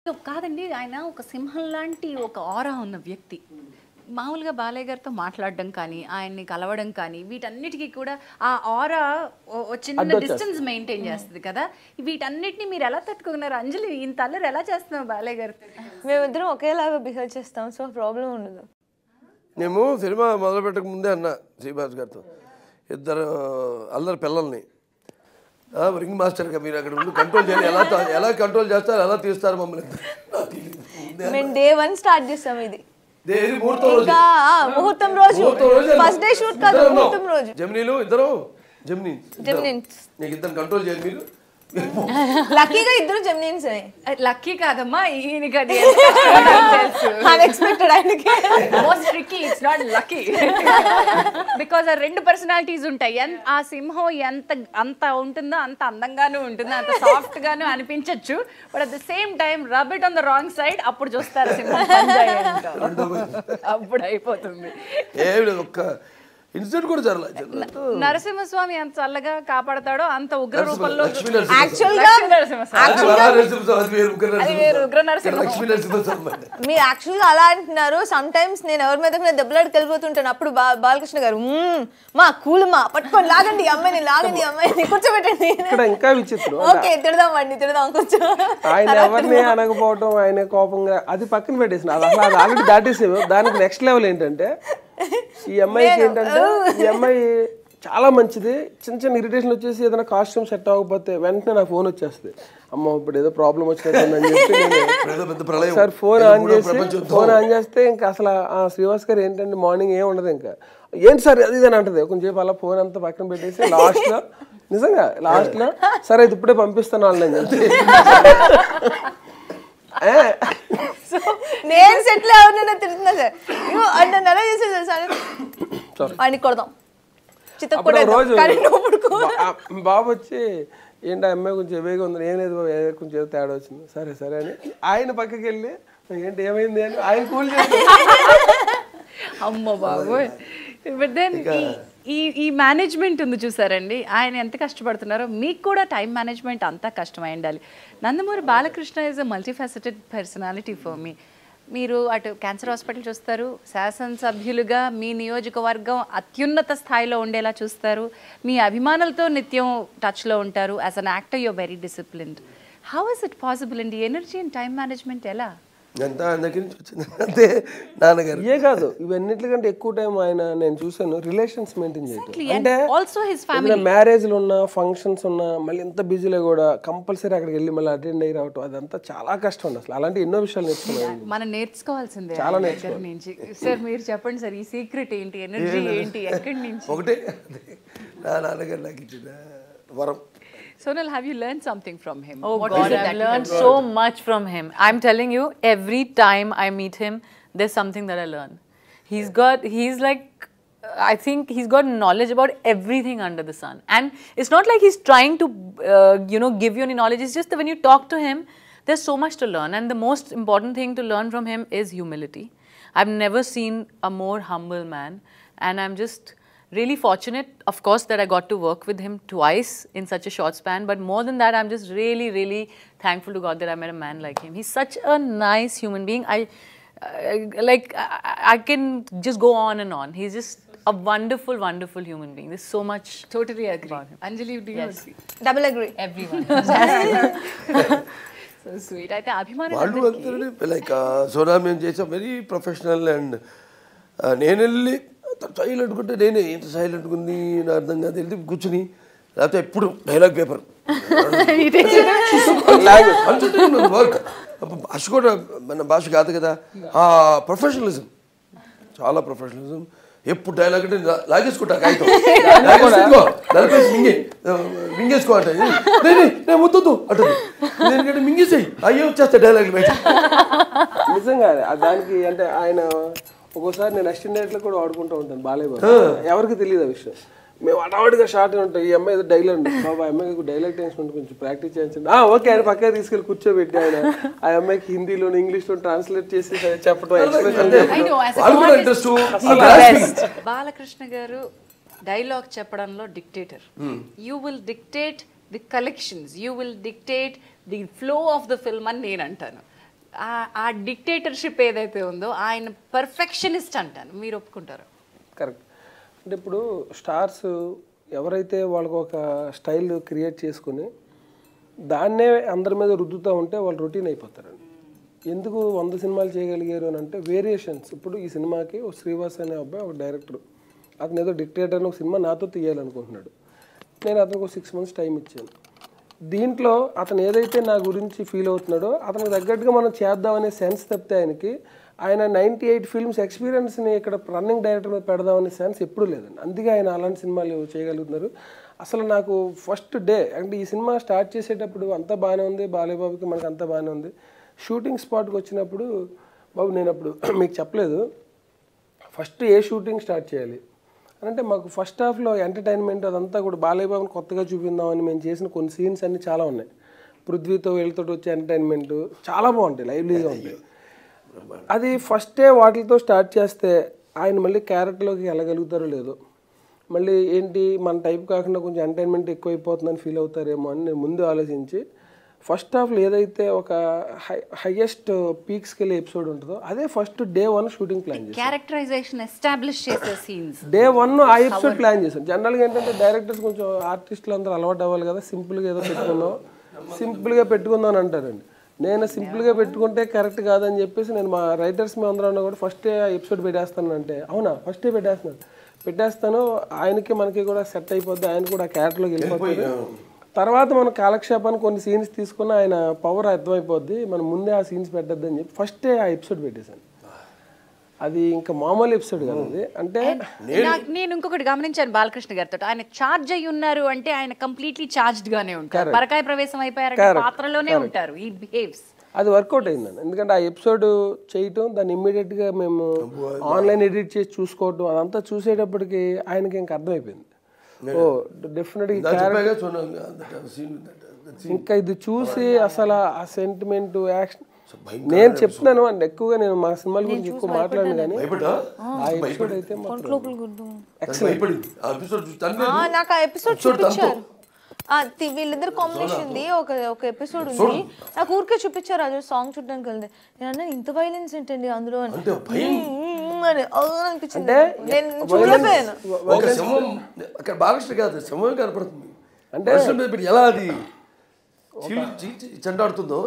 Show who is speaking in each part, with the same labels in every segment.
Speaker 1: కాదండి ఆయన ఒక సింహం లాంటి ఒక ఆరా ఉన్న వ్యక్తి మామూలుగా బాలయ్య గారితో మాట్లాడడం కానీ ఆయన్ని కలవడం కానీ వీటన్నిటికీ కూడా ఆ ఆరా చిన్న డిస్టెన్స్ మెయింటైన్ చేస్తుంది కదా వీటన్నిటిని మీరు ఎలా తట్టుకున్నారు అంజలి ఇంత అల్లరి ఎలా చేస్తున్నావు బాలయ్య గారితో
Speaker 2: మేమిద్దరం ఒకేలాగా బిహేవ్ చేస్తాం సో ప్రాబ్లం ఉండదు
Speaker 3: మేము సినిమా మొదలు పెట్టక ముందే అన్న శ్రీనివాస్ గారితో ఇద్దరు అల్లరి పిల్లల్ని ఆ, రింగ్ మాస్టర్గా మీరు అక్కడ ఉండి కంట్రోల్ చేయాలి ఎలా తా- ఎలా కంట్రోల్ చేస్తారు ఎలా తీస్తారు మమ్మల్ని నాకు తెలీదు. ముందే
Speaker 2: మేము డే వన్ స్టార్ట్ చేస్తాం ఇది
Speaker 3: దేని ముహూర్తం రోజు
Speaker 2: ఇంకా ఆ, ముహూర్తం రోజు
Speaker 3: ముహూర్తం రోజు
Speaker 2: ఫస్ట్ డే షూట్ కాదు
Speaker 3: ఇద్దరు
Speaker 2: ముహూర్తం
Speaker 3: ఉన్నాం.
Speaker 2: రోజు
Speaker 3: జమినీలు ఇద్దరు జమినీ
Speaker 2: జెమినిన్స్.
Speaker 3: నీకు ఇద్దరు కంట్రోల్ చేయాలి మీరు
Speaker 2: లక్కీగా ఇద్దరు జెమినిన్స్
Speaker 1: లక్కీ కాదమ్మా ఈయనకి అది
Speaker 2: అన్ఎక్స్పెక్టెడ్ ఆయనకి
Speaker 1: most tricky it's not lucky because ఆ రెండు పర్సనాలిటీస్ ఉంటాయి ఎన్- ఆ సింహం ఎంత అంత ఉంటుందో అంత అందంగాను ఉంటుంది అంత సాఫ్ట్ గాను అనిపించవచ్చు but at the same time rub it on the wrong side అప్పుడు చూస్తారు సింహం పంజాయి అంటాం. అప్పుడు అయిపోతుంది
Speaker 3: ఏమి లేదు ఒక్క ఇన్సిడెంట్ కూడా జరగలేదు
Speaker 1: నరసింహస్వామి ఎంత చల్లగా కాపాడతాడో అంత ఉగ్ర రూపంలో
Speaker 3: లక్ష్మీ నరసింహ
Speaker 2: యాక్చువల్ గా
Speaker 1: లక్ష్మీ నరసింహస్వామి
Speaker 3: అది వరాహ నరసింహస్వామి, అది వేరు ఉగ్ర
Speaker 1: అది వేరు, ఉగ్ర
Speaker 3: నరసింహస్వామి.
Speaker 1: నరసింహ.
Speaker 3: లక్ష్మీ నరసింహస్వామి అంటే.
Speaker 2: మీరు యాక్చువల్గా అలా అంటున్నారు సమ్ టైమ్స్ నేను ఎవరి మీద మీద దెబ్బలాడికి వెళ్ళిపోతుంటాను అప్పుడు బా బాలకృష్ణ గారు "మ్మ్, మా కూల్ మా పట్టుకొని లాగండి ఈ అమ్మాయిని లాగండి ఈ అమ్మాయిని కూర్చోబెట్టండి
Speaker 4: ఇక్కడ ఇంకా విచిత్రం
Speaker 2: ఓకే తిడదాం అండి తిడదాం కొంచెం
Speaker 4: ఆయన ఎవరిని అనకపోవటం ఆయన కోపంగా అది పక్కన పెట్టేసిన అది అసలు అది ఆల్రెడీ దాటేసేవి దానికి నెక్స్ట్ లెవెల్ ఏంటంటే ఈ అమ్మాయికి ఏంటంటే ఈ అమ్మాయి చాలా మంచిది చిన్న చిన్న ఇరిటేషన్ వచ్చేసి ఏదైనా కాస్ట్యూమ్ సెట్ అవ్వకపోతే వెంటనే నాకు ఫోన్ వచ్చేస్తుంది అమ్మ ఇప్పుడు ఏదో ప్రాబ్లం వచ్చినట్టుందని చెప్పి నేను
Speaker 3: ఏదో పెద్ద ప్రళయం
Speaker 4: సార్ ఫోన్
Speaker 3: ఏదో
Speaker 4: ఆన్
Speaker 3: మూడో
Speaker 4: చేసి
Speaker 3: ప్రపంచ
Speaker 4: ఫోన్ ఆన్ చేస్తే ఇంకా అసలు ఆ శ్రీవాస్ గారు ఏంటంటే మార్నింగ్ ఏం ఉండదు ఇంకా ఏంటి సార్ అది ఇది అని అంటది కొంచెంసేపు అలా ఫోన్ అంతా పక్కన పెట్టేసి లాస్ట్ లో నిజంగా లాస్ట్ లో సరే ఇది ఇప్పుడే పంపిస్తాను వాళ్ళని అని చెప్పి ఏ,
Speaker 2: సో నేను సెటిల్ ఎవరినైనా తిడుతున్నా సార్ ఇగో అంటే నెల చేసేది సార్ అని కొడదాం చిత్త
Speaker 4: అప్పుడు ఒక రోజు
Speaker 2: కానీ నువ్వు
Speaker 4: బా- ఆ బాబు వచ్చి ఏంటి ఆ అమ్మాయి కొంచెం హెవీగా ఉంది ఏం లేదు బాబు ఏదో కొంచెం ఏదో తేడా వచ్చింది సరే సరే అని ఆయన పక్కకి వెళ్ళి ఏంటి ఏమైంది అని ఆయన కూల్ చేసి
Speaker 1: అమ్మ బాబోయ్ బట్ దెన్ ఈ ఈ మేనేజ్మెంట్ ఉంది చూసారండి ఆయన ఎంత కష్టపడుతున్నారో మీకు కూడా టైం మేనేజ్మెంట్ అంతా కష్టమై ఉండాలి Nandamuri Balakrishna is a multifaceted personality for me మీరు అటు క్యాన్సర్ హాస్పిటల్ చూస్తారు శాసనసభ్యులుగా మీ నియోజకవర్గం అత్యున్నత స్థాయిలో ఉండేలా చూస్తారు మీ అభిమానులతో నిత్యం టచ్లో ఉంటారు as an actor you're very disciplined how is it possible అండి ఎనర్జీ అండ్ టైం మేనేజ్మెంట్ ఎలా
Speaker 3: అంతా ఆయన దగ్గర నుంచి వచ్చింది అంతే నాన్నగారు
Speaker 4: ఏ కాదు ఇవన్నిటికంటే ఎక్కువ టైం ఆయన నేను చూసాను రిలేషన్స్ మెయింటైన్ చేయటం
Speaker 1: and
Speaker 4: అంటే
Speaker 1: also his
Speaker 4: ఏదైనా మ్యారేజ్లు ఉన్నా ఫంక్షన్స్ ఉన్నా మళ్ళీ ఎంత బిజీలో కూడా కంపల్సరీ అక్కడికి వెళ్ళి మళ్ళీ అటెండ్ అయ్యి రావటం అదంతా చాలా కష్టం అండి అసలు అలాంటి ఎన్నో విషయాలు నేర్చుకున్నాను
Speaker 1: మనం నేర్చుకోవాల్సిందే
Speaker 4: చాలా
Speaker 1: ఆయన దగ్గర నుంచి సార్ మీరు చెప్పండి సార్ ఈ సీక్రెట్ ఏంటి ఎనర్జీ ఏంటి ఎక్కడి నుంచి
Speaker 3: ఒకటే అదే. నా నాన్నగారు నాకు ఇచ్చిన వరం
Speaker 1: Sonal have you learn something from him
Speaker 5: Oh God, I've learned so much from him. I'm telling you, every time I meet him, there's something that I learn. He's got, he's like, I think he's got knowledge about everything under the sun. And it's not like he's trying to, uh, you know, give you any knowledge. It's just that when you talk to him, there's so much to learn. And the most important thing to learn from him is humility. I've never seen a more humble man. And I'm just really fortunate, of course, that I got to work with him twice in such a short span. But more than that, I'm just really, really thankful to God that I met a man like him. He's such a nice human being. I, I like I, I can just go on and on. He's just a wonderful, wonderful human being. There's so much.
Speaker 1: Totally agree Anjali do you agree
Speaker 2: double agree
Speaker 5: Everyone.
Speaker 1: So sweet అయితే అభిమానం
Speaker 3: వాళ్ళు అంతే like Sona మేము చేసాం very professional and నేను వెళ్ళి silent ఉంటే నేనే ఇంత సైలెంట్ ఉంది నా అర్థం కాదు వెళ్ళి కూర్చుని లేకపోతే ఎప్పుడు డైలాగ్ పేపర్ వర్క్ భాష కూడా మన భాష కాదు కదా ఆ ప్రొఫెషనలిజం చాలా ప్రొఫెషనలిజం ఎప్పుడు డైలాగ్ అంటే లా- లాగేసుకుంటా కాగితం లాగేసి ఇదిగో, నలిపేసి మింగే ఆ, మింగేసుకో అంటే నేను నేను ముద్దొద్దు అంటుంది ఎందుకంటే మింగేసేయి అయ్యో వచ్చేస్తా డైలాగ్ బయట
Speaker 4: నిజంగా ఆ దానికి అంటే ఆయన ఒక్కోసారి నేను అసిస్టెంట్ లో కూడా వాడుకుంటూ ఉంటాను బాలయ్య బాబు ఎవరికి తెలియదు ఆ విషయం మేము అడవాడిగా షార్ట్ ఉంటాయి ఈ అమ్మాయి ఏదో డైలాగ్ బాబా ఆ అమ్మాయికి డైలాగ్ టెన్షన్ ఉంటుంది కొంచెం ప్రాక్టీస్ చేయించండి ఆ ఓకే ఆయన పక్కన తీసుకెళ్ళి కూర్చోబెట్టి ఆయన ఆ అమ్మాయికి హిందీలో ఇంగ్లీష్లో ట్రాన్స్లేట్ చేసి చెప్పడం expression
Speaker 1: I know, as a
Speaker 3: వాళ్ళు కూడా
Speaker 1: artist,
Speaker 3: ఇంట్రెస్ట్
Speaker 1: బాలకృష్ణ గారు డైలాగ్ చెప్పడంలో dictator you will dictate the collections you will dictate the flow of the film అని నేను అంటాను ఆ- ఆ డిక్టేటర్షిప్ ఏదైతే ఉందో ఆయన పర్ఫెక్షనిస్ట్ అంటాను మీరు ఒప్పుకుంటారు
Speaker 4: కరెక్ట్ అంటే ఇప్పుడు స్టార్స్ ఎవరైతే వాళ్ళకు ఒక స్టైల్ క్రియేట్ చేసుకుని దాన్నే అందరి మీద రుద్దుతూ ఉంటే వాళ్ళు రొటీన్ అయిపోతారండి ఎందుకు వంద సినిమాలు చేయగలిగారు అని అంటే వేరియేషన్స్ ఇప్పుడు ఈ సినిమాకి ఒక శ్రీవాస్ అనే అబ్బాయి ఒక డైరెక్టర్ అతను ఏదో డిక్టేటర్ అని ఒక సినిమా నాతో తీయాలనుకుంటున్నాడు నేను అతనికి ఒక సిక్స్ మంత్స్ టైం ఇచ్చాను దీంట్లో అతను ఏదైతే నా గురించి ఫీల్ అవుతున్నాడో అతనికి తగ్గట్టుగా మనం చేద్దామనే సెన్స్ తప్పితే ఆయనకి ఆయన నైంటీ ఎయిట్ ఫిల్మ్స్ ఎక్స్పీరియన్స్ని ఇక్కడ రన్నింగ్ డైరెక్టర్ మీద పెడదామనే సెన్స్ ఎప్పుడూ లేదండి అందుకే ఆయన అలాంటి సినిమాలు చేయగలుగుతున్నారు అసలు నాకు ఫస్ట్ డే అంటే ఈ సినిమా స్టార్ట్ చేసేటప్పుడు అంతా బాగానే ఉంది బాలేబాబుకి మనకు అంతా బాగానే ఉంది షూటింగ్ స్పాట్కి వచ్చినప్పుడు బాబు నేను అప్పుడు మీకు చెప్పలేదు ఫస్ట్ ఏ షూటింగ్ స్టార్ట్ చేయాలి అని అంటే మాకు ఫస్ట్ హాఫ్లో ఎంటర్టైన్మెంట్ అదంతా కూడా బాలయ్య బాబుని కొత్తగా చూపిందామని మేము చేసిన కొన్ని సీన్స్ అన్ని చాలా ఉన్నాయి పృథ్వీతో వీళ్ళతో వచ్చే ఎంటర్టైన్మెంట్ చాలా బాగుంటాయి లైవ్లీగా ఉంటాయి అది ఫస్టే వాటితో స్టార్ట్ చేస్తే ఆయన మళ్ళీ క్యారెక్టర్లోకి వెళ్ళగలుగుతారో లేదో మళ్ళీ ఏంటి మన టైప్ కాకుండా కొంచెం ఎంటర్టైన్మెంట్ ఎక్కువైపోతుందని ఫీల్ అవుతారేమో అని నేను ముందు ఆలోచించి ఫస్ట్ హాఫ్లో ఏదైతే ఒక హై హైయెస్ట్ పీక్స్కి వెళ్ళే ఎపిసోడ్ ఉంటుందో అదే first day one shooting plan చేశాను
Speaker 1: క్యారెక్టరైజేషన్ ఎస్టాబ్లిష్ చేసే సీన్స్
Speaker 4: డే వన్ ఆ ఎపిసోడ్ ప్లాన్ చేశాను జనరల్గా ఏంటంటే డైరెక్టర్స్ కొంచెం ఆర్టిస్టులు అందరూ అలవాటు అవ్వాలి కదా సింపుల్గా ఏదో పెట్టుకుందాం సింపుల్గా పెట్టుకుందాం అని అంటారండి నేను సింపుల్గా పెట్టుకుంటే కరెక్ట్ కాదని చెప్పేసి నేను మా రైటర్స్ మీ అందరూ కూడా ఫస్టే ఆ ఎపిసోడ్ పెట్టేస్తాను అంటే అవునా ఫస్టే పెట్టేస్తున్నాను పెట్టేస్తాను ఆయనకి మనకి కూడా సెట్ అయిపోద్ది ఆయన కూడా ఆ క్యారెక్టర్లోకి వెళ్ళిపోతాడు తర్వాత మనం కాలక్షేపానికి కొన్ని సీన్స్ తీసుకున్న ఆయన పవర్ అర్థమైపోద్ది మనం ముందే ఆ సీన్స్ పెట్టద్దని చెప్పి ఫస్టే ఆ ఎపిసోడ్ పెట్టేశాను అది ఇంకా మామూలు ఎపిసోడ్ కాదు అది అంటే
Speaker 1: నాకు నేను ఇంకొకటి గమనించాను బాలకృష్ణ గారితో ఆయన చార్జ్ అయి ఉన్నారు అంటే ఆయన కంప్లీట్లీ చార్జ్డ్ గానే ఉంటారు పరకాయ ప్రవేశం అయిపోయారంటే పాత్రలోనే ఉంటారు ఈ బిహేవ్స్
Speaker 4: అది వర్కౌట్ అయిందండి ఎందుకంటే ఆ ఎపిసోడ్ చేయటం దాన్ని ఇమ్మీడియట్గా మేము ఆన్లైన్ ఎడిట్ చేసి చూసుకోవటం అదంతా చూసేటప్పటికి ఆయనకి ఇంకా అర్థమైపోయింది ఓ డెఫినెట్గా
Speaker 3: ఇందాక చెప్పాగా చూడండి, that scene, that- that scene.
Speaker 4: ఇంకా ఇది చూసి అసలు ఆ సెంటిమెంట్ యాక్షన్ నేను చెప్తున్నాను అండి ఎక్కువగా నేను మా సినిమాల గురించి ఎక్కువ మాట్లాడను కానీ
Speaker 3: భయపడ్డా?
Speaker 4: ఆ ఎపిసోడ్ అయితే మాత్రం
Speaker 3: తను భయపడింది ఆ ఎపిసోడ్ చూసి తను
Speaker 2: ఆ, నాకు ఆ ఎపిసోడ్
Speaker 3: ఎపిసోడ్ తనతో.
Speaker 2: చూపించారు ఆ, తి- వీళ్ళిద్దరు కాంబినేషన్ ది ఒక ఒక ఎపిసోడ్ ఉంది నాకు ఊరికే చూపించారు అది సాంగ్ చూడడానికి వెళ్తే నేను అన్నాను ఇంత వైలెన్స్ ఏంటండి అందులో అని
Speaker 3: అంటే భయం
Speaker 2: మ్మ్ అని అవును అనిపించింది నేను చూడలేకపోయాను
Speaker 3: ఒక సింహం అక్కడ బాలకృష్ణ కాదు సింహం కనపడుతుంది అంటే మీద పెట్టి ఎలా అది చీల్చి- చీల్చి చెండాడుతుందో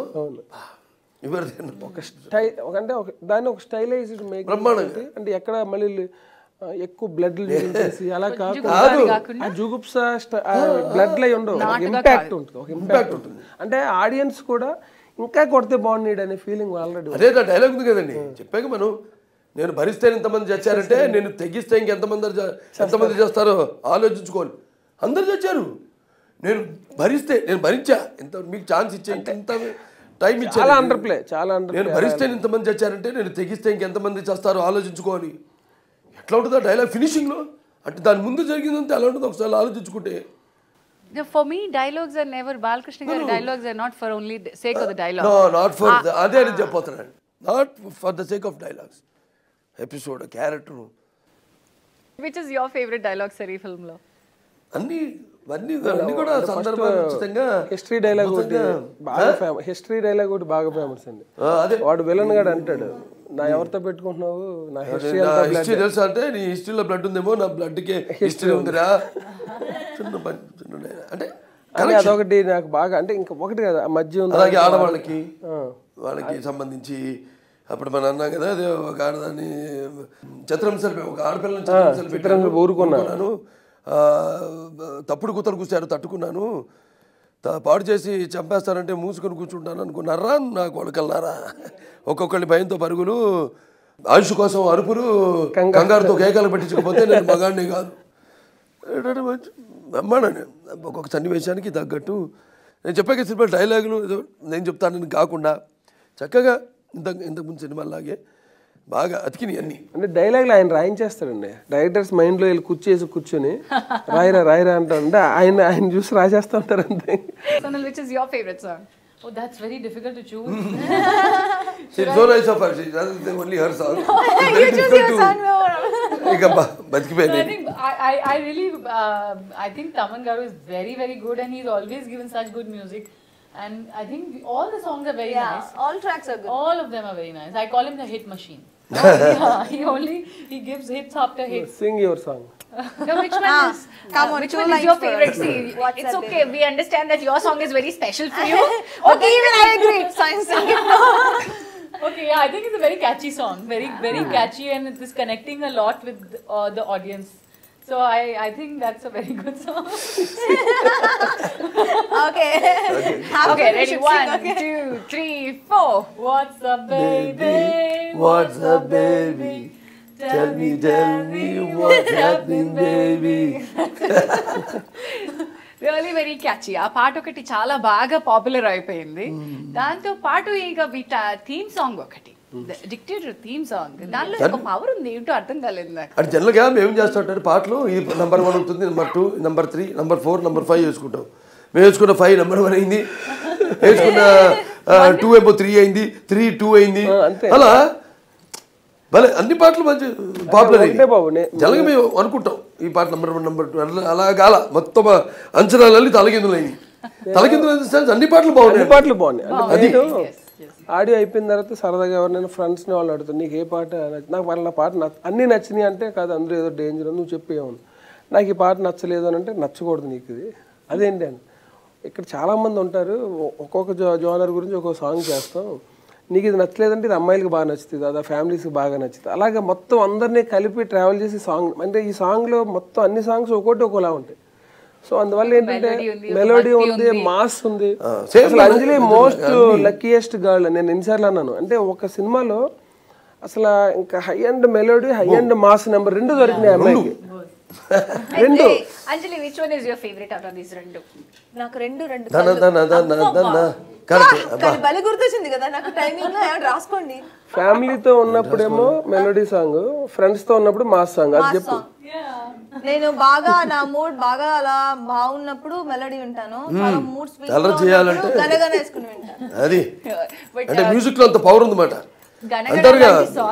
Speaker 3: ఇవరి
Speaker 4: ఒక స్టైల్ ఒక అంటే ఒక దాన్ని ఒక స్టైలైజ్డ్ మేక్
Speaker 3: బ్రహ్మాండంగా.
Speaker 4: అంటే ఎక్కడ మళ్ళీ ఆ, ఎక్కువ బ్లడ్ చేసి అలా కాకుండా ఆ జుగుప్స బ్లడ్ లై ఉండవు ఒక ఇంపాక్ట్ ఉంటుంది ఒక ఇంపాక్ట్ ఉంటుంది అంటే ఆడియన్స్ కూడా ఇంకా కొడితే బాగుండేది అనే ఫీలింగ్ ఆల్రెడీ
Speaker 3: అదే నా డైలాగ్ ఉంది కదండి చెప్పాక మనం నేను భరిస్తే ఎంతమంది చచ్చారంటే నేను తెగిస్తే ఇంకెంతమంది చ- ఎంతమంది చేస్తారో ఆలోచించుకోవాలి అందరు చచ్చారు నేను భరిస్తే నేను భరించా ఇంత మీకు ఛాన్స్ ఇచ్చే ఇంత- ఇంత టైం ఇచ్చా
Speaker 4: చాలా అండర్ ప్లే చాలా అండర్
Speaker 3: నేను భరిస్తే ఇంతమంది చచ్చారంటే నేను తెగిస్తే ఇంకెంతమంది చేస్తారో ఆలోచించుకోవాలి ఎట్లా ఉంటుందో డైలాగ్ ఫినిషింగ్లో అంటే దాని ముందు జరిగిందంటే ఎలా ఉంటుందో ఒకసారి ఆలోచించుకుంటే
Speaker 1: for me dialogues are never Balakrishna గారి dialogues are not for only sake of the dialogue
Speaker 3: no not for అదే నేను చెప్పబోతున్నాను not for the sake of dialogues episode character
Speaker 1: which is your favourite dialogue sir ఈ film లో
Speaker 3: అన్ని అన్ని అన్ని కూడా సందర్భోచితంగా
Speaker 4: హిస్టరీ డైలాగ్ ఒకటి
Speaker 3: అద్భుతంగా,
Speaker 4: బాగా ఫేమస్ హిస్టరీ డైలాగ్ ఒకటి బాగా ఫేమస్ అండి
Speaker 3: ఆ, అదే
Speaker 4: వాడు విలన్ గాడు అంటాడు నా ఎవరితో పెట్టుకుంటున్నావు నా హిస్టరీ
Speaker 3: నా హిస్టరీ తెలుసా అంటే నీ హిస్టరీలో బ్లడ్ ఉందేమో నా బ్లడ్కి హిస్టరీ ఉందిరా చిన్న పని- చిన్న dialogue. అంటే
Speaker 4: కానీ అదొకటి నాకు బాగా అంటే ఇంకా ఒకటి కదా ఆ మధ్య ఉంది
Speaker 3: అలాగే ఆడవాళ్ళకి వాళ్ళకి సంబంధించి అప్పుడు మనం అన్నాం కదా అదే ఒక ఆడదాన్ని చిత్రంశలు ఒక ఆడపిల్లని చిత్రంశలు పెట్టాను ఊరుకున్నాను ఆ, తప్పుడు కుతలు కూర్చారు తట్టుకున్నాను త- పాడు చేసి చంపేస్తారంటే మూసుకొని కూర్చుంటాను అనుకున్నారా నా కొడుకల్లారా ఒక్కొక్కళ్ళ భయంతో పరుగులు ఆయుష్ కోసం అరుపులు కంగారుతో కేకలు పెట్టించకపోతే నేను మగాడిని కాదు అమ్మాడని ఒక్కొక్క సన్నివేశానికి తగ్గట్టు నేను చెప్పాక సినిమా డైలాగులు ఏదో నేను చెప్తానని కాకుండా చక్కగా ఇంత ఇంతకుముందు సినిమాలాగే బాగా అతికినాయి అన్నీ
Speaker 4: అంటే డైలాగ్లు ఆయన రాయించేస్తాడండి డైరెక్టర్స్ మైండ్ లో వెళ్ళి కూర్చేసి కూర్చొని రాయిరా రాయిరా అంటా అంటే ఆయన ఆయన చూసి రాసేస్తా ఉంటారు అంతే
Speaker 1: Sonal, which is your favorite song?
Speaker 5: Oh, that's very difficult to choose.
Speaker 3: She's so nice of her. She doesn't say only her song. It's very difficult to- ఇక బ-
Speaker 5: No, I
Speaker 3: బతికిపోయినాయి
Speaker 5: think I, I, I really uh, I think Taman Garu is very very good and he's always given such good music. And I think all the songs are very nice.
Speaker 2: All tracks are good
Speaker 5: All of them are very nice. I call him the hit machine. yeah, he only he gives hits after hits.
Speaker 4: Sing your song
Speaker 1: No, which one is?
Speaker 2: come
Speaker 1: uh,
Speaker 2: on,
Speaker 1: which
Speaker 2: two
Speaker 1: one is
Speaker 2: lines
Speaker 1: your
Speaker 2: for
Speaker 1: favorite? See,
Speaker 2: What's
Speaker 1: it's
Speaker 2: that
Speaker 1: okay. We understand that your song is very special for you.
Speaker 2: Okay even I agree science
Speaker 5: Okay, yeah, I think it's a very catchy song. Very, very catchy, and it is connecting a lot with uh, the audience. So I, I think that's a very good song.
Speaker 2: Okay
Speaker 1: okay, ready? One, two, three, four.
Speaker 5: What's up, baby?
Speaker 3: What's up, baby? Tell me, tell me what's happening, baby.
Speaker 1: Really very catchy ఆ పాట ఒకటి చాలా బాగా popular అయిపోయింది దాంతో పాటు ఇక వీట థీమ్ సాంగ్ ఒకటి డిక్టేటర్ థీమ్ సాంగ్ దానిలో ఒక పవర్ ఉంది ఏంటో అర్థం కాలేదు నాకు
Speaker 3: అంటే జనరల్గా మేము ఏం చేస్తామంటే పాటలు ఇది నెంబర్ వన్ అవుతుంది number two number three number four number five వేసుకుంటాం మేము వేసుకున్న ఫైవ్ నెంబర్ వన్ అయింది వేసుకున్న టూ ఏమో త్రీ అయింది త్రీ టూ అయింది
Speaker 4: అంతే.
Speaker 3: అలా భలే అన్ని పాటలు మంచి పాపులర్
Speaker 4: ఒకటే
Speaker 3: అయింది
Speaker 4: బాబు, నే-
Speaker 3: జనరల్గా మేము అనుకుంటాం ఈ పాట నెంబర్ వన్ నెంబర్ టూ అలా అలా గాల మొత్తం అంచనాలన్నీ తలకిందులు అయింది తలకిందులు అయింది sense అన్ని పాటలు
Speaker 4: అన్ని
Speaker 3: బాగున్నాయి
Speaker 4: పాటలు బాగున్నాయి అంటే నేను ఆడియో అయిపోయిన తర్వాత సరదాగా ఎవరినైనా ఫ్రెండ్స్ని వాళ్ళు అడుగుతారు నీకు ఏ పాట నచ్చ- నాకు వాళ్ళ పాట నచ్చ అన్నీ నచ్చినాయి అంటే కాదు అందరూ ఏదో డేంజర్ నువ్వు చెప్పేవాను నాకు ఈ పాట నచ్చలేదు అని అంటే నచ్చకూడదు నీకు ఇది అదేంటి అని ఇక్కడ చాలామంది ఉంటారు ఒ- ఒక్కొక్క జో జోనర్ గురించి ఒక్కొక్క సాంగ్ చేస్తాం నీకు ఇది నచ్చలేదంటే ఇది అమ్మాయిలకు బాగా నచ్చుతుంది అదా ఫ్యామిలీస్కి బాగా నచ్చుతుంది అలాగే మొత్తం అందరినీ కలిపి ట్రావెల్ చేసి సాంగ్ అంటే ఈ సాంగ్లో మొత్తం అన్ని సాంగ్స్ ఒక్కొక్కటి ఒక్కోలా ఉంటాయి సో అందువల్ల ఏంటంటే మెలోడీ ఉంది మాస్ ఉంది
Speaker 3: same
Speaker 4: అసలు అంజలి మోస్ట్ లక్కీయెస్ట్ గర్ల్ నేను ఎన్నిసార్లు అన్నాను అంటే ఒక సినిమాలో అసలు ఇంకా high and melody high and mass number రెండు దొరికినాయి అమ్మాయికి రెండు
Speaker 1: Anjali which one is your favourite out of these రెండు
Speaker 2: నాకు రెండు రెండు
Speaker 3: దన దన దన దన కరెక్ట్
Speaker 2: కానీ బలి గుర్తొచ్చింది కదా నాకు టైమింగ్ లో ఏమన్నా రాసుకోండి
Speaker 4: ఫ్యామిలీతో ఉన్నప్పుడేమో మెలోడీ సాంగ్ ఫ్రెండ్స్ తో ఉన్నప్పుడు మాస్ సాంగ్ అది చెప్పు
Speaker 2: నేను బాగా నా మూడ్ బాగా అలా బాగున్నప్పుడు మెలడీ వింటాను చాలా మూడ్ స్వీట్
Speaker 3: అల్లరి చేయాలంటే-
Speaker 2: గనగన వేసుకుని వింటాను
Speaker 3: అది
Speaker 1: But,
Speaker 3: అంటే మ్యూజిక్ లో అంత పవర్ ఉందన్నమాట
Speaker 1: గనగన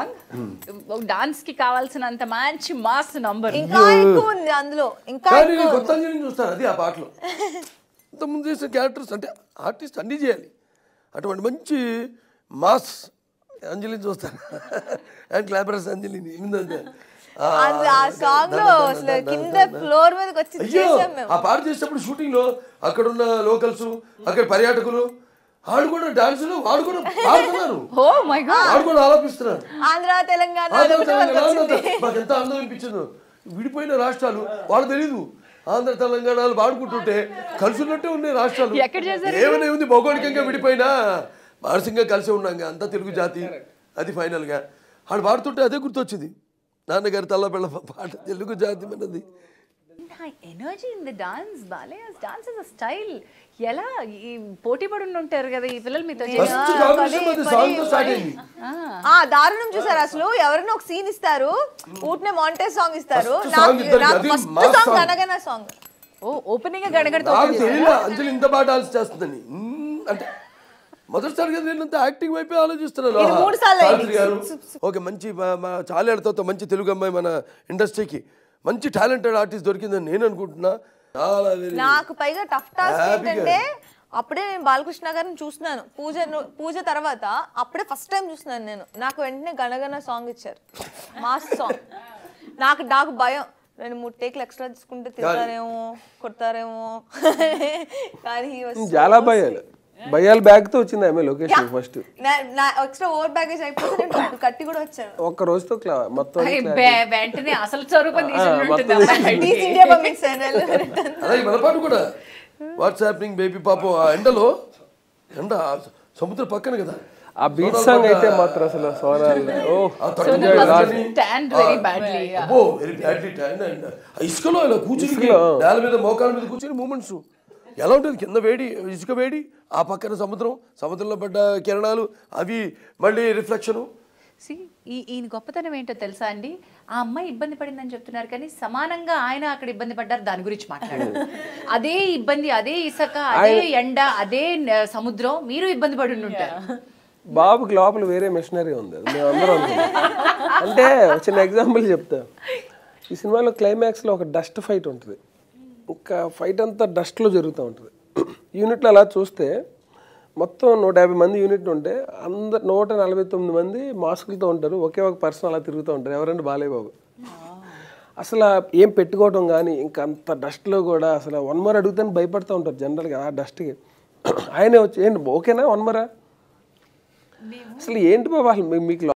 Speaker 1: సాంగ్ డాన్స్ కి కావాల్సినంత మంచి మాస్ నంబర్
Speaker 2: ఇంకా ఎక్కువ ఉంది అందులో ఇంకా
Speaker 3: కానీ
Speaker 2: ఎక్కువ
Speaker 3: నేను కొత్త అంజలిని చూస్తాను అది ఆ పాటలో ఇంతకుముందు చేసిన క్యారెక్టర్స్ అంటే ఆర్టిస్ట్ అన్నీ చేయాలి అటువంటి మంచి మాస్ అంజలిని చూస్తాను అండ్ క్లాబరస్ అంజలిని ఏందంటే ఆ,
Speaker 2: అది ఆ సాంగ్ లో అసలు కింద ఫ్లోర్ మీదకి వచ్చి
Speaker 3: అయ్యో
Speaker 2: చేసాం మేము
Speaker 3: ఆ పాట చేసేటప్పుడు షూటింగ్ లో అక్కడ ఉన్న లోకల్స్ అక్కడ పర్యాటకులు వాళ్ళు కూడా డాన్సులు వాళ్ళు కూడా పాడుతున్నారు
Speaker 1: ఓ మై గాడ్
Speaker 3: వాళ్ళు కూడా ఆలోపిస్తున్నారు
Speaker 2: ఆంధ్ర తెలంగాణ
Speaker 3: ఆంధ్ర
Speaker 2: ఒకటే వాళ్ళకి
Speaker 3: తెలంగాణ
Speaker 2: వచ్చింది.
Speaker 3: మాకు ఎంత ఆనందం అనిపించిందో విడిపోయిన రాష్ట్రాలు వాళ్ళు తెలీదు ఆంధ్ర తెలంగాణలు పాడుకుంటుంటే కలిసి ఉన్నట్టే ఉన్నాయి రాష్ట్రాలు
Speaker 1: ఎక్కడ చేశారు
Speaker 3: ఏమైనా ఉంది భౌగోళికంగా విడిపోయినా మానసికంగా కలిసి ఉన్నాం అంతా తెలుగు జాతి అది final గా వాళ్ళు పాడుతుంటే అదే గుర్తొచ్చింది నాన్నగారి తల్లబెళ్ళ పాట తెలుగు జాతి మనది
Speaker 1: ఎనర్జీ ఇన్ ది డాన్స్ బాలే డాన్స్ ఇస్ అ స్టైల్ ఎలా ఈ పోటీ పడి ఉంటారు కదా ఈ పిల్లలు మీతో
Speaker 3: ఫస్ట్ కాంపిటీషన్ అది సాంగ్ తో స్టార్ట్ అయింది
Speaker 2: ఆ దారుణం చూసారు అసలు ఎవరైనా ఒక సీన్ ఇస్తారు ఊటనే మాంటేజ్ సాంగ్ ఇస్తారు
Speaker 3: First song ఇద్దరికి, అది
Speaker 2: ఫస్ట్
Speaker 3: mass
Speaker 2: సాంగ్
Speaker 3: song.
Speaker 2: గనగన సాంగ్
Speaker 1: ఓ ఓపెనింగ్ గడగడతో
Speaker 3: నాకు తెలియదు అంజలి ఇంత బాగా డాన్స్ చేస్తుందని మ్మ్ అంటే మొదటిసారిగా నేనంతా యాక్టింగ్ వైపే ఆలోచిస్తున్నాను
Speaker 2: ఇది
Speaker 3: ఆహా,
Speaker 2: మూడు సార్లు
Speaker 3: సావిత్రి గారు ఓకే మంచి మా- మా చాలేడుతో మంచి తెలుగు అమ్మాయి మన ఇండస్ట్రీకి మంచి టాలెంటెడ్ ఆర్టిస్ట్ దొరికిందని నేను అనుకుంటున్నా చాలా very-
Speaker 2: నాకు పైగా టఫ్ టాస్క్
Speaker 3: Happy గా.
Speaker 2: ఏంటంటే అప్పుడే నేను బాలకృష్ణ గారిని చూస్తున్నాను పూజ పూజ తర్వాత అప్పుడే ఫస్ట్ టైం చూస్తున్నాను నేను నాకు వెంటనే గణగణ సాంగ్ ఇచ్చారు మాస్ సాంగ్ నాకు నాకు భయం రెండు మూడు టేక్లు ఎక్స్ట్రా తీసుకుంటే తిడతారేమో కొడతారేమో కానీ he was so
Speaker 4: చాలా భయాలు భయాల బ్యాగ్ తో వచ్చింది ఆమె లొకేషన్ ఫస్ట్
Speaker 2: నా- నా ఎక్స్ట్రా ఓవర్ బ్యాగేజ్ అయిపోతే నేను అప్పుడు కట్టి కూడా వచ్చాను
Speaker 4: ఒక్క రోజుతో క్లా మొత్తం
Speaker 1: వెంటనే అసలు స్వరూపం తీసుకుంటుంది
Speaker 2: తీసి ఇండియా పంపించాను
Speaker 3: అలాగే మన పాట కూడా వాట్స్ హ్యాపెనింగ్ బేబీ పాపం ఆ ఎండలో ఎండ ఆ సముద్రం పక్కన కదా
Speaker 4: ఆ బీచ్ సాంగ్ అయితే మాత్రం అసలు సోనాలి ఓ
Speaker 3: ఆ తట్టుకుని
Speaker 1: స్టాండ్ వెరీ బ్యాడ్లీ
Speaker 3: అబ్బో వెరీ బ్యాడ్లీ టైం అండ్ ఇసుకలో ఇలా కూర్చుని నేల మీద మోకాల మీద కూర్చుని మూమెంట్స్ ఎలా ఉంటుంది కింద వేడి ఇసుక వేడి ఆ పక్కన సముద్రం సముద్రంలో పడ్డ కిరణాలు అవి మళ్ళీ రిఫ్లెక్షను
Speaker 1: See, ఈ ఈయన గొప్పతనం ఏంటో తెలుసా అండి ఆ అమ్మాయి ఇబ్బంది పడిందని చెప్తున్నారు కానీ సమానంగా ఆయన అక్కడ ఇబ్బంది పడ్డారు దాని గురించి మాట్లాడారు అదే ఇబ్బంది అదే ఇసుక అదే ఎండ అదే న- సముద్రం మీరు ఇబ్బంది పడి ఉంటారు
Speaker 4: బాబుకి లోపల వేరే మిషనరీ ఉంది అది మేమందరం అనుకున్నాం అంటే ఒక చిన్న ఎగ్జాంపుల్ చెప్తా ఈ సినిమాలో క్లైమాక్స్లో ఒక డస్ట్ ఫైట్ ఉంటుంది ఇంకా ఫైట్ అంతా డస్ట్లో జరుగుతూ ఉంటుంది యూనిట్లో అలా చూస్తే మొత్తం నూట యాభై మంది యూనిట్ ఉంటే అందరు నూట నలభై తొమ్మిది మంది మాస్కులతో ఉంటారు ఒకే ఒక పర్సన్ అలా తిరుగుతూ ఉంటారు ఎవరంటే బాలయ్య బాబు అసలు ఏం పెట్టుకోవటం కానీ ఇంకా అంత డస్ట్లో కూడా అసలు వన్ మోర్ అడుగుతాను భయపడుతూ ఉంటారు జనరల్గా ఆ డస్ట్కి ఆయనే వచ్చి ఏంటి ఓకేనా వన్ మోరా అసలు ఏంటి బాబా అసలు మీ- మీకు